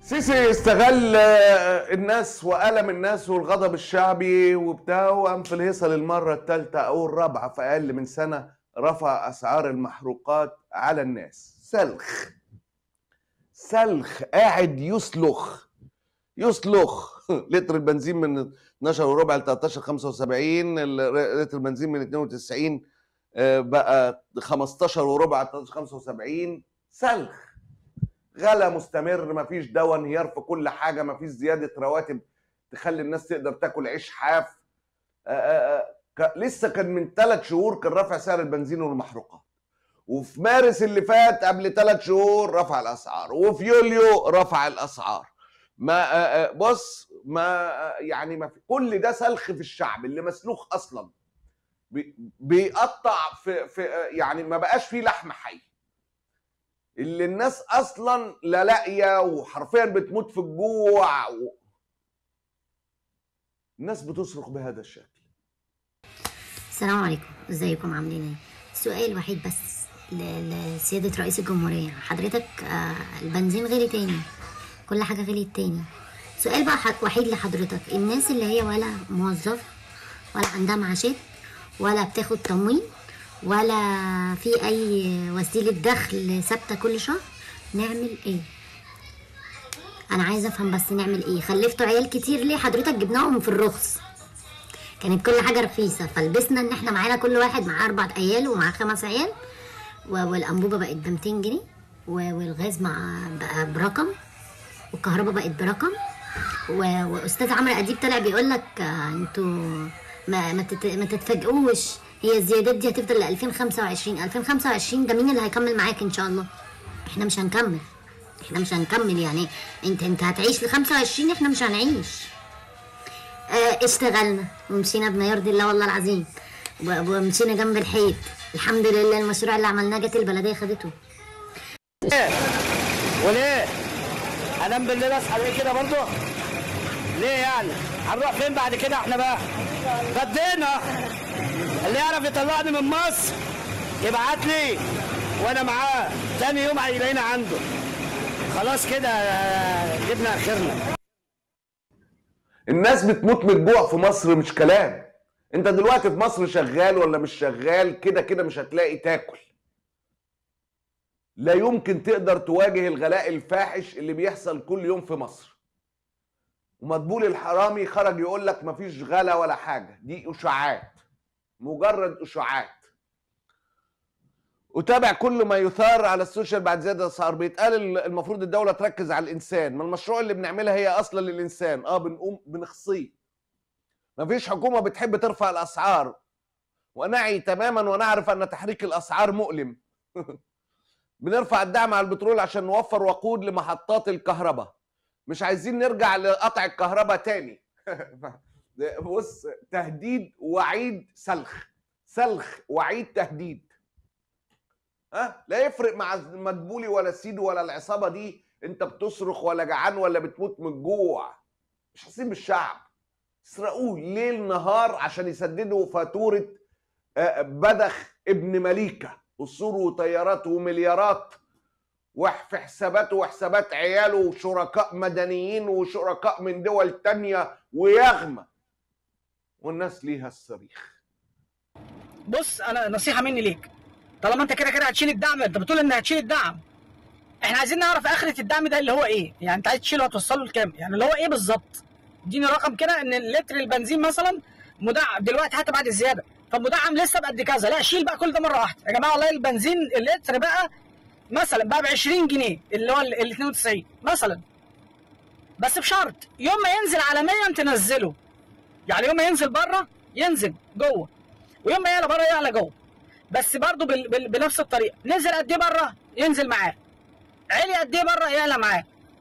سيسي استغل آه، الناس وألم الناس والغضب الشعبي وبتاع وقام في الهيصة للمرة الثالثة أو الرابعة في أقل من سنة رفع أسعار المحروقات على الناس سلخ سلخ قاعد يسلخ يسلخ لتر البنزين من 12 وربع ل 13 75 ال- لتر البنزين من 92 آه، بقى 15 وربع ل 13 75 سلخ غلا مستمر مفيش دواء انهيار في كل حاجه مفيش زياده رواتب تخلي الناس تقدر تاكل عيش حاف آه، آه، آه، ك- لسه كان من ثلاث شهور كان رافع سعر البنزين والمحروقات وفي مارس اللي فات قبل ثلاث شهور رفع الاسعار وفي يوليو رفع الاسعار ما آه، آه، بص ما آه، يعني ما في كل ده سلخ في الشعب اللي مسلوخ اصلا بي- بيقطع في في آه، يعني ما بقاش فيه لحم حي اللي الناس اصلا لا لاقيه وحرفيا بتموت في الجوع و... الناس بتصرخ بهذا الشكل السلام عليكم ازيكم عاملين ايه سؤال وحيد بس ل- لسيادة رئيس الجمهورية حضرتك آه البنزين غلي تاني كل حاجة غليت تاني سؤال بقى ح- وحيد لحضرتك الناس اللي هي ولا موظفة ولا عندها معاشات ولا بتاخد تموين ولا في اي وسيلة دخل ثابتة كل شهر نعمل ايه انا عايزة افهم بس نعمل ايه خلفتوا عيال كتير ليه حضرتك جبناهم في الرخص كانت كل حاجه رخيصه فلبسنا ان احنا معانا كل واحد معاه اربع عيال ومعاه خمس عيال و- والانبوبه بقت ب 200 جنيه و- والغاز مع بقى برقم والكهرباء بقت برقم و- واستاذ عمرو اديب طلع بيقول لك آه، انتوا ما ما, تت... ما تتفاجئوش هي الزيادات دي هتفضل ل 2025 2025 ده مين اللي هيكمل معاك ان شاء الله احنا مش هنكمل احنا مش هنكمل يعني انت انت هتعيش ل 25 احنا مش هنعيش آه، اشتغلنا ومشينا بما يرضي الله والله العظيم و- ومشينا جنب الحيط الحمد لله المشروع اللي عملناه جت البلديه خدته وليه؟ انام بالليل اصحى ليه كده برضه؟ ليه يعني؟ هنروح فين بعد كده احنا بقى؟ غدينا اللي يعرف يطلعني من مصر يبعت لي وانا معاه تاني يوم هيلاقينا عنده خلاص كده آه، جبنا اخرنا الناس بتموت من الجوع في مصر مش كلام انت دلوقتي في مصر شغال ولا مش شغال كده كده مش هتلاقي تاكل لا يمكن تقدر تواجه الغلاء الفاحش اللي بيحصل كل يوم في مصر ومدبول الحرامي خرج يقول لك مفيش غلا ولا حاجه دي اشاعات مجرد اشاعات وتابع كل ما يثار على السوشيال بعد زياده الاسعار بيتقال ال- المفروض الدوله تركز على الانسان ما المشروع اللي بنعملها هي اصلا للانسان اه بنقوم بنخصيه مفيش حكومه بتحب ترفع الاسعار ونعي تماما ونعرف ان تحريك الاسعار مؤلم بنرفع الدعم على البترول عشان نوفر وقود لمحطات الكهرباء مش عايزين نرجع لقطع الكهرباء تاني بص تهديد وعيد سلخ سلخ وعيد تهديد ها لا يفرق مع مدبولي ولا سيدو ولا العصابه دي انت بتصرخ ولا جعان ولا بتموت من الجوع مش حاسين بالشعب يسرقوه ليل نهار عشان يسددوا فاتوره آه، بدخ ابن مليكه قصور وطيارات ومليارات وح- في حساباته وحسابات عياله وشركاء مدنيين وشركاء من دول تانية ويغمى والناس ليها الصريخ بص انا نصيحه مني ليك طالما انت كده كده هتشيل الدعم انت بتقول ان هتشيل الدعم احنا عايزين نعرف اخره الدعم ده اللي هو ايه يعني انت عايز تشيله هتوصله لكام يعني اللي هو ايه بالظبط اديني رقم كده ان لتر البنزين مثلا مدعم دلوقتي حتى بعد الزياده فمدعم لسه بقد كذا لا شيل بقى كل ده مره واحده يا جماعه والله البنزين اللتر بقى مثلا بقى ب 20 جنيه اللي هو ال 92 مثلا بس بشرط يوم ما ينزل على 100 تنزله يعني يوم ما ينزل بره ينزل جوه ويوم ما يعلى بره يعلى جوه بس برضه بال... بال... بنفس الطريقه نزل قد ايه بره ينزل معاه علي قد ايه بره يعلى معاه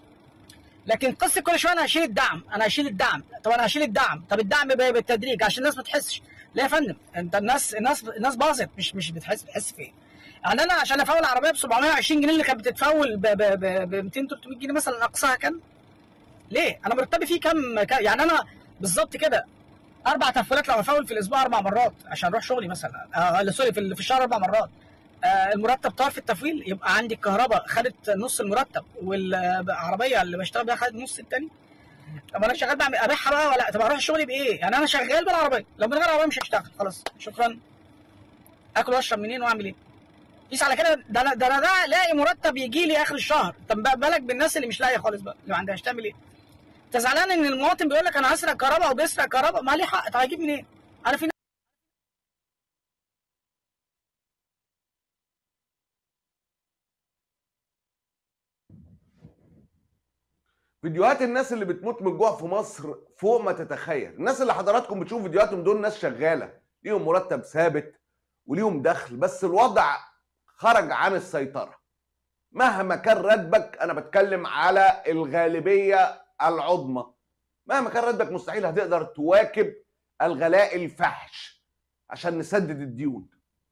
لكن قصه كل شويه انا هشيل الدعم انا هشيل الدعم طب انا هشيل الدعم طب الدعم ب- بالتدريج عشان الناس ما تحسش لا يا فندم انت الناس الناس الناس باظت مش مش بتحس بتحس في ايه يعني انا عشان افول عربيه ب 720 جنيه اللي كانت بتتفول ب ب ب 200 300 جنيه مثلا اقصاها كام ليه انا مرتبي فيه كام كام- يعني انا بالظبط كده اربع تفولات لو افول في الاسبوع اربع مرات عشان اروح شغلي مثلا آه لا، سوري في, ال- في الشهر اربع مرات آه، المرتب طار في التفويل يبقى عندي الكهرباء خدت نص المرتب والعربيه اللي بشتغل بيها خدت نص التاني طب انا شغال بعمل ابيعها بقى ولا طب اروح شغلي بايه؟ يعني انا شغال بالعربيه لو من غير عربيه مش هشتغل خلاص شكرا اكل واشرب منين واعمل ايه؟ قيس على كده ده انا ده انا ده لاقي مرتب يجي لي اخر الشهر طب بقى بالك بالناس اللي مش لاقيه خالص بقى اللي ما عندهاش تعمل ايه؟ انت زعلان ان المواطن بيقول لك انا هسرق كهرباء وبيسرق كهرباء ما ليه حق طب هجيب منين؟ انا في فيديوهات الناس اللي بتموت من الجوع في مصر فوق ما تتخيل الناس اللي حضراتكم بتشوفوا فيديوهاتهم دول ناس شغاله ليهم مرتب ثابت وليهم دخل بس الوضع خرج عن السيطره مهما كان راتبك انا بتكلم على الغالبيه العظمى مهما كان راتبك مستحيل هتقدر تواكب الغلاء الفحش عشان نسدد الديون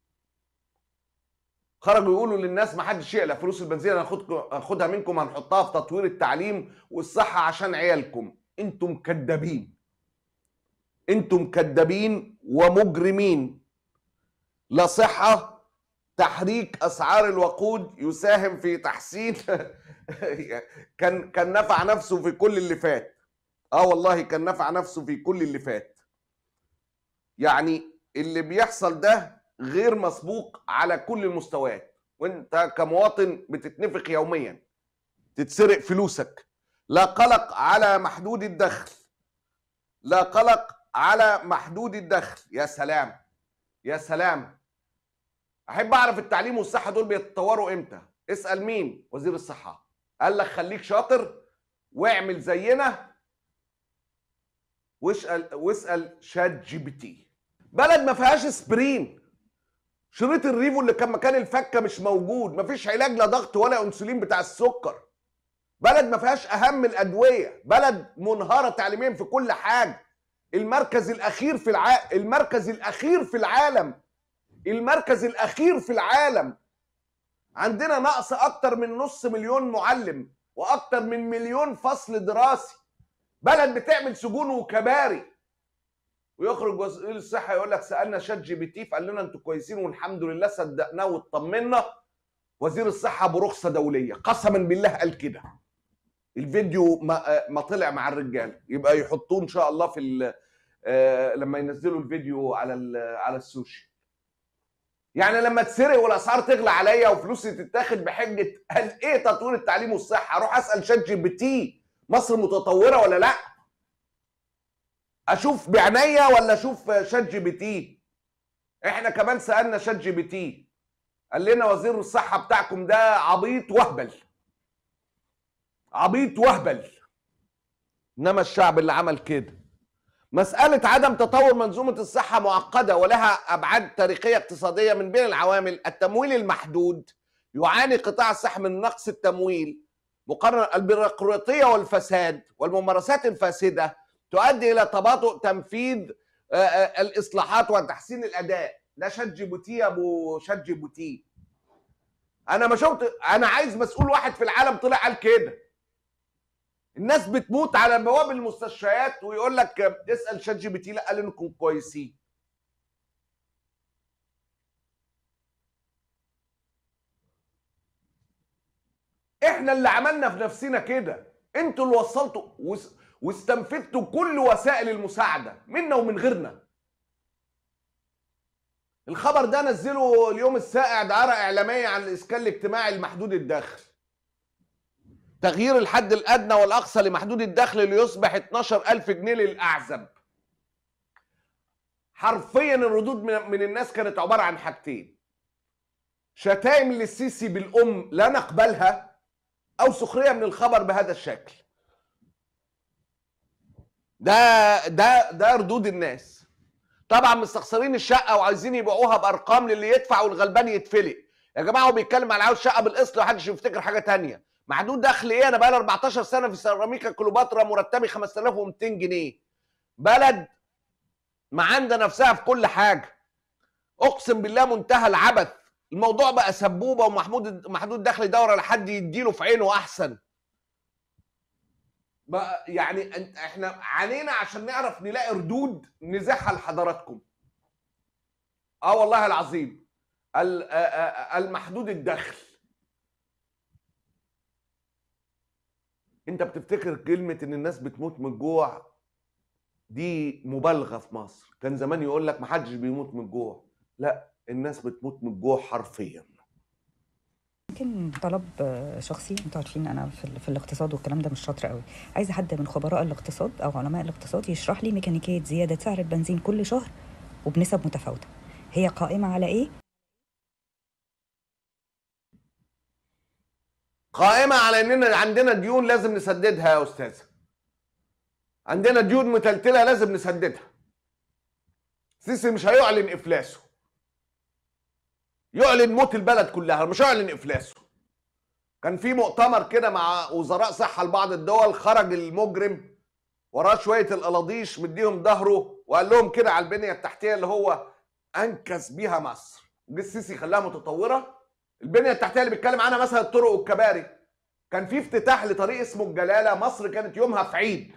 خرجوا يقولوا للناس ما حدش يقلق فلوس البنزين انا هاخد- هاخدها منكم هنحطها في تطوير التعليم والصحه عشان عيالكم انتم كدابين انتم كدابين ومجرمين لا صحه تحريك اسعار الوقود يساهم في تحسين كان كان نفع نفسه في كل اللي فات اه والله كان نفع نفسه في كل اللي فات يعني اللي بيحصل ده غير مسبوق على كل المستويات وانت كمواطن بتتنفخ يوميا تتسرق فلوسك لا قلق على محدود الدخل لا قلق على محدود الدخل يا سلام يا سلام احب اعرف التعليم والصحه دول بيتطوروا امتى اسال مين وزير الصحه قال لك خليك شاطر واعمل زينا واسال واسال شات جي بي تي بلد ما فيهاش اسبرين شريط الريفو اللي كان مكان الفكه مش موجود مفيش علاج لا ضغط ولا انسولين بتاع السكر بلد ما فيهاش اهم الادويه بلد منهاره تعليميا في كل حاجه المركز الاخير في الع... المركز الاخير في العالم المركز الاخير في العالم عندنا نقص اكتر من نص مليون معلم واكتر من مليون فصل دراسي بلد بتعمل سجون وكباري ويخرج وزير الصحه يقول لك سالنا شات جي بي تي فقال لنا انتوا كويسين والحمد لله صدقناه واطمنا وزير الصحه برخصه دوليه قسما بالله قال كده الفيديو ما, ما طلع مع الرجال يبقى يحطوه ان شاء الله في ال- آه، لما ينزلوا الفيديو على ال- على السوشيال يعني لما تسرق والاسعار تغلى عليا وفلوسي تتاخد بحجه قال ايه تطوير التعليم والصحه اروح اسال شات جي بي تي مصر متطوره ولا لا اشوف بعينيا ولا اشوف شات جي بي تي احنا كمان سالنا شات جي بي تي قال لنا وزير الصحه بتاعكم ده عبيط وهبل عبيط وهبل انما الشعب اللي عمل كده مسألة عدم تطور منظومة الصحة معقدة ولها أبعاد تاريخية اقتصادية من بين العوامل التمويل المحدود يعاني قطاع الصحة من نقص التمويل مقارنة البيروقراطية والفساد والممارسات الفاسدة تؤدي إلى تباطؤ تنفيذ آه، آه، الإصلاحات وتحسين الأداء ده شات جي بي تي يا أبو شات جي بي تي أنا ما شفت أنا عايز مسؤول واحد في العالم طلع قال كده الناس بتموت على بوابه المستشفيات ويقول لك اسال شات جي بي تي لا قال انكم كويسين احنا اللي عملنا في نفسنا كده انتوا اللي وصلتوا وس- واستنفذتوا كل وسائل المساعده منا ومن غيرنا الخبر ده نزله اليوم السائع دعارة إعلامية عن الإسكان الاجتماعي المحدود الدخل تغيير الحد الأدنى والأقصى لمحدود الدخل ليصبح 12000 جنيه للأعزب حرفيا الردود من, من الناس كانت عبارة عن حاجتين شتائم للسيسي بالأم لا نقبلها أو سخرية من الخبر بهذا الشكل ده ده ده ردود الناس طبعا مستخسرين الشقه وعايزين يبيعوها بارقام للي يدفع والغلبان يتفلق يا جماعه هو بيتكلم على عاوز شقه بالقسط ومحدش يفتكر حاجه تانية محدود دخل ايه انا بقالي 14 سنه في سيراميكا كليوباترا مرتبي 5200 جنيه بلد معانده نفسها في كل حاجه اقسم بالله منتهى العبث الموضوع بقى سبوبه ومحمود محدود دخل يدور على حد يديله في عينه احسن بقى يعني أنت- احنا عانينا عشان نعرف نلاقي ردود نزاحها لحضراتكم اه والله العظيم ال- آ- آ- المحدود الدخل انت بتفتكر كلمة ان الناس بتموت من الجوع دي مبالغة في مصر كان زمان يقول لك محدش بيموت من الجوع لا الناس بتموت من الجوع حرفيا ممكن طلب آه، شخصي انتوا عارفين انا في, ال- في الاقتصاد والكلام ده مش شاطره قوي عايزه حد من خبراء الاقتصاد او علماء الاقتصاد يشرح لي ميكانيكيه زياده سعر البنزين كل شهر وبنسب متفاوته هي قائمه على ايه قائمة على اننا عندنا ديون لازم نسددها يا استاذة عندنا ديون متلتلة لازم نسددها سيسي مش هيعلن افلاسه يعلن موت البلد كلها مش هيعلن افلاسه كان في مؤتمر كده مع وزراء صحة لبعض الدول خرج المجرم وراه شوية القلاضيش مديهم ظهره وقال لهم كده على البنية التحتية اللي هو انكس بيها مصر جه السيسي خلاها متطورة البنيه التحتيه اللي بيتكلم عنها مثلا الطرق والكباري كان في افتتاح لطريق اسمه الجلاله مصر كانت يومها في عيد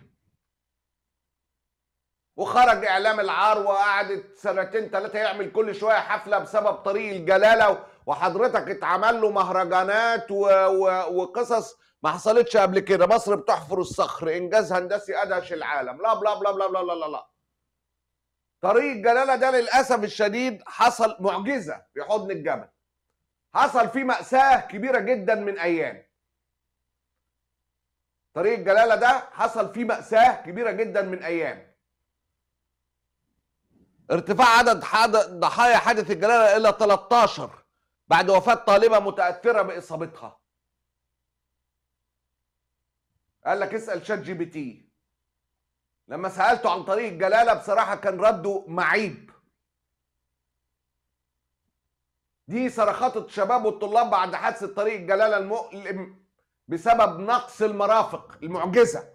وخرج اعلام العار وقعدت سنتين ثلاثه يعمل كل شويه حفله بسبب طريق الجلاله وحضرتك اتعمل له مهرجانات و... و... وقصص ما حصلتش قبل كده مصر بتحفر الصخر انجاز هندسي ادهش العالم لا بلا بلا بلا بلا لا لا لا طريق الجلاله ده للاسف الشديد حصل معجزه في حضن الجبل حصل فيه مأساة كبيرة جدا من أيام طريق الجلالة ده حصل فيه مأساة كبيرة جدا من أيام ارتفاع عدد حاد- ضحايا حادث الجلالة إلى 13 بعد وفاة طالبة متأثرة بإصابتها قال لك اسأل شات جي بي تي لما سألته عن طريق الجلالة بصراحة كان رده معيب دي صرخات الشباب والطلاب بعد حادثة طريق الجلالة المؤلم بسبب نقص المرافق المعجزة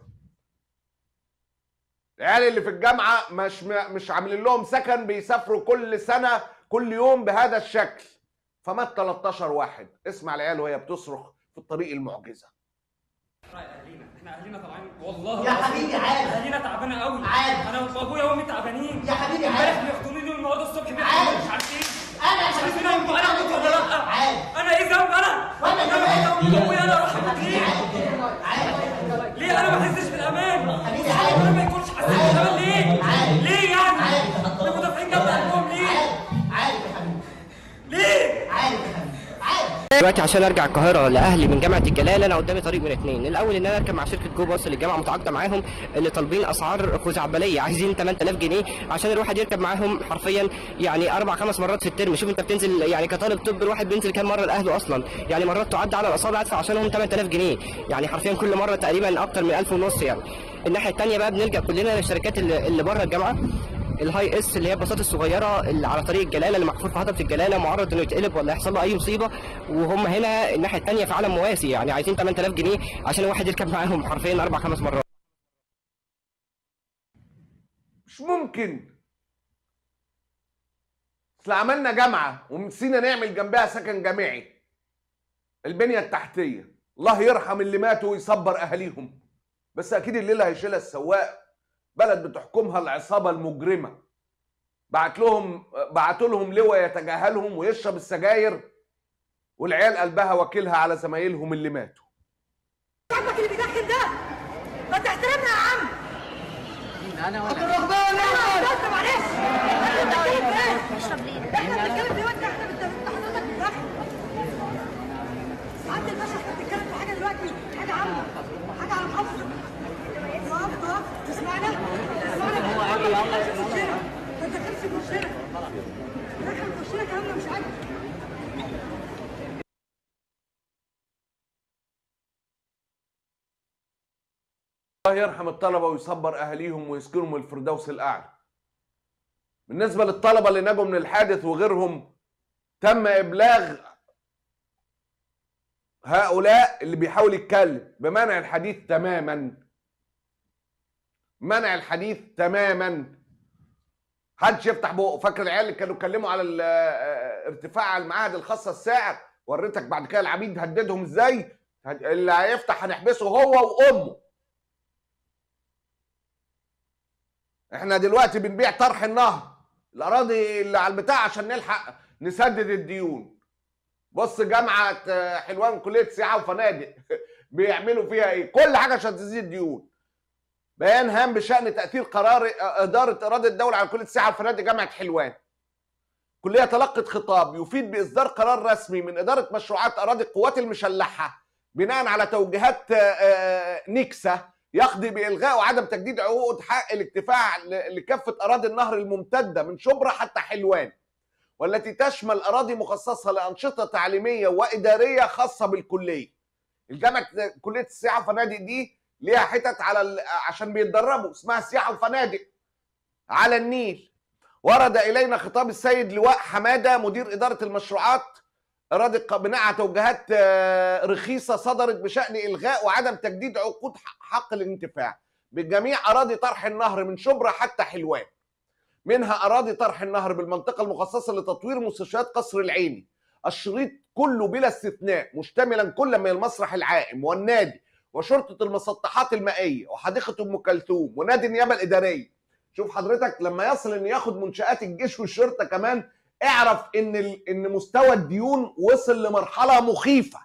العيال اللي في الجامعة مش مش عاملين لهم سكن بيسافروا كل سنة كل يوم بهذا الشكل فمات 13 واحد اسمع العيال وهي بتصرخ في الطريق المعجزة اهلينا احنا اهلينا طالعين والله يا العظيم حبيبي عادي. اهلينا تعبانه قوي عادي. انا وابويا وامي تعبانين يا حبيبي امبارح عادي. بياخدوني النهارده الصبح عادي. بياخدوني مش عارفين انا مش عارفين انا انا اموت ولا لا عادي انا ايه ذنب انا وأنا انا كمان. اموت ابويا انا اروح اموت حبيبي ليه عادي ليه انا ما احسش بالامان حبيبي عادي. انا ما يكونش حاسس بالامان ليه عادي. ليه يعني عادي. المدافعين جنب قلبهم ليه عادي عادي يا حبيبي ليه عادي يا حبيبي عادي دلوقتي عشان ارجع القاهره لاهلي من جامعه الجلاله انا قدامي طريق من اتنين الاول ان انا اركب مع شركه جو باص اللي الجامعه متعاقده معاهم اللي طالبين اسعار خزعبليه عايزين 8000 جنيه عشان الواحد يركب معاهم حرفيا يعني اربع خمس مرات في الترم شوف انت بتنزل يعني كطالب طب الواحد بينزل كام مره لاهله اصلا يعني مرات تعد على الاصابع ادفع عشانهم 8000 جنيه يعني حرفيا كل مره تقريبا اكتر من 1000 ونص يعني الناحيه الثانيه بقى بنلجا كلنا للشركات اللي, اللي بره الجامعه الهاي اس اللي هي الباصات الصغيره اللي على طريق الجلاله اللي محفور في هضبه الجلاله معرض انه يتقلب ولا يحصل له اي مصيبه وهم هنا الناحيه الثانيه في عالم مواسي يعني عايزين 8000 جنيه عشان الواحد يركب معاهم حرفيا اربع خمس مرات مش ممكن اصل عملنا جامعه ونسينا نعمل جنبها سكن جامعي البنيه التحتيه الله يرحم اللي ماتوا ويصبر اهاليهم بس اكيد الليله هيشيلها السواق بلد بتحكمها العصابه المجرمه بعت لهم بعتوا لهم لواء يتجاهلهم ويشرب السجاير والعيال قلبها وكيلها على زمايلهم اللي ماتوا صاحبك اللي بيدخن ده ما تحترمنا يا عم انا ولا الرغبان يا معلش انت بتتكلم في ايه؟ اشرب ليه؟ احنا بنتكلم دلوقتي احنا بت- انت حضرتك بتدخن عبد الباشا احنا بنتكلم في حاجه دلوقتي حاجه عامه حاجه على محافظه وقف وقف تسمعنا؟ تسمعنا؟ هو قال لي يلا في وشنا ما تدخلش في وشنا دخل في وشنا كلامنا مش عاجبك الله يرحم الطلبة ويصبر أهاليهم ويسكنهم الفردوس الأعلى. بالنسبة للطلبة اللي نجوا من الحادث وغيرهم تم إبلاغ هؤلاء اللي بيحاول يتكلم بمنع الحديث تماما. منع الحديث تماما. محدش يفتح بقه فاكر العيال اللي كانوا اتكلموا على ال- آه، ارتفاع المعاهد الخاصة السعر وريتك بعد كده العبيد هددهم ازاي اللي هيفتح هنحبسه هو وامه احنا دلوقتي بنبيع طرح النهر الاراضي اللي على البتاع عشان نلحق نسدد الديون بص جامعه آه، حلوان كليه سياحه وفنادق بيعملوا فيها ايه كل حاجه عشان تزيد الديون بيان هام بشان تاثير قرار آه، اداره اراده الدوله على كليه السياحه والفنادق جامعه حلوان كليه تلقت خطاب يفيد باصدار قرار رسمي من اداره مشروعات اراضي القوات المسلحه بناء على توجيهات آه، آه، نيكسا يقضي بالغاء وعدم تجديد عقود حق الاكتفاء ل- لكافه اراضي النهر الممتده من شبرا حتى حلوان والتي تشمل اراضي مخصصه لانشطه تعليميه واداريه خاصه بالكليه. الجامعه كليه السياحه والفنادق دي ليها حتت على ال- عشان بيتدربوا اسمها سياحه وفنادق على النيل. ورد الينا خطاب السيد لواء حماده مدير اداره المشروعات اراده ق- بناء على توجيهات آه، رخيصه صدرت بشان الغاء وعدم تجديد عقود ح- حق الانتفاع بجميع اراضي طرح النهر من شبرا حتى حلوان. منها اراضي طرح النهر بالمنطقه المخصصه لتطوير مستشفيات قصر العيني الشريط كله بلا استثناء مشتملا كل من المسرح العائم والنادي وشرطه المسطحات المائيه وحديقه ام كلثوم ونادي النيابه الاداريه شوف حضرتك لما يصل ان ياخد منشات الجيش والشرطه كمان اعرف ان ال... ان مستوى الديون وصل لمرحله مخيفه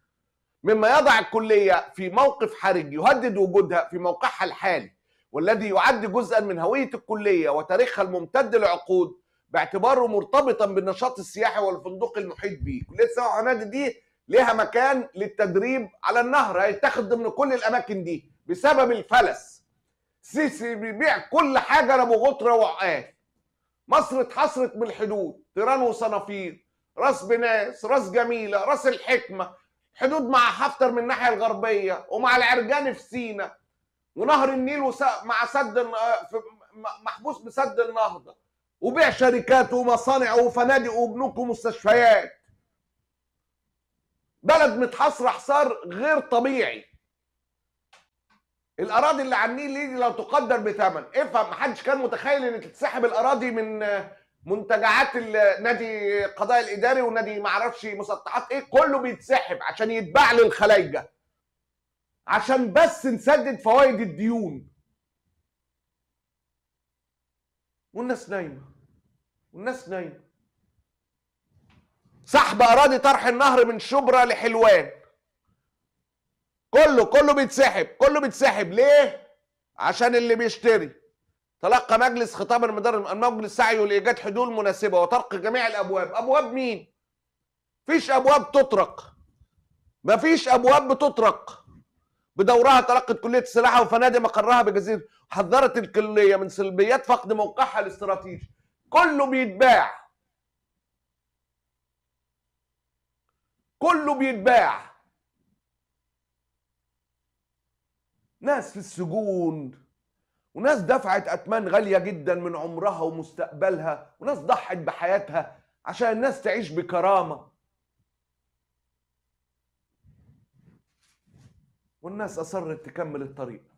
مما يضع الكليه في موقف حرج يهدد وجودها في موقعها الحالي والذي يعد جزءا من هويه الكليه وتاريخها الممتد لعقود باعتباره مرتبطا بالنشاط السياحي والفندقي المحيط به كليه السياحه والفنادق دي ليها مكان للتدريب على النهر هيتاخد ضمن كل الاماكن دي بسبب الفلس سيسي بيبيع كل حاجه لابو غطره وعقال مصر اتحصرت بالحدود تيران وصنافير راس بناس راس جميله راس الحكمه حدود مع حفتر من الناحيه الغربيه ومع العرجاني في سينا ونهر النيل وس... مع سد الن- في م- محبوس بسد النهضه وبيع شركات ومصانع وفنادق وبنوك ومستشفيات بلد متحصره حصار غير طبيعي الاراضي اللي على النيل دي لو تقدر بثمن افهم محدش كان متخيل ان تتسحب الاراضي من منتجعات النادي القضاء الاداري ونادي معرفش مسطحات ايه كله بيتسحب عشان يتباع للخلايجه عشان بس نسدد فوائد الديون والناس نايمه والناس نايمه سحب اراضي طرح النهر من شبرا لحلوان كله كله بيتسحب كله بيتسحب ليه عشان اللي بيشتري تلقى مجلس خطاب المدار المجلس سعيه لايجاد حلول مناسبه وطرق جميع الابواب ابواب مين فيش ابواب تطرق مفيش ابواب بتطرق بدورها تلقت كليه السلاحه وفنادق مقرها بجزيره حذرت الكليه من سلبيات فقد موقعها الاستراتيجي كله بيتباع كله بيتباع ناس في السجون وناس دفعت أتمان غالية جدا من عمرها ومستقبلها وناس ضحت بحياتها عشان الناس تعيش بكرامة والناس أصرت تكمل الطريق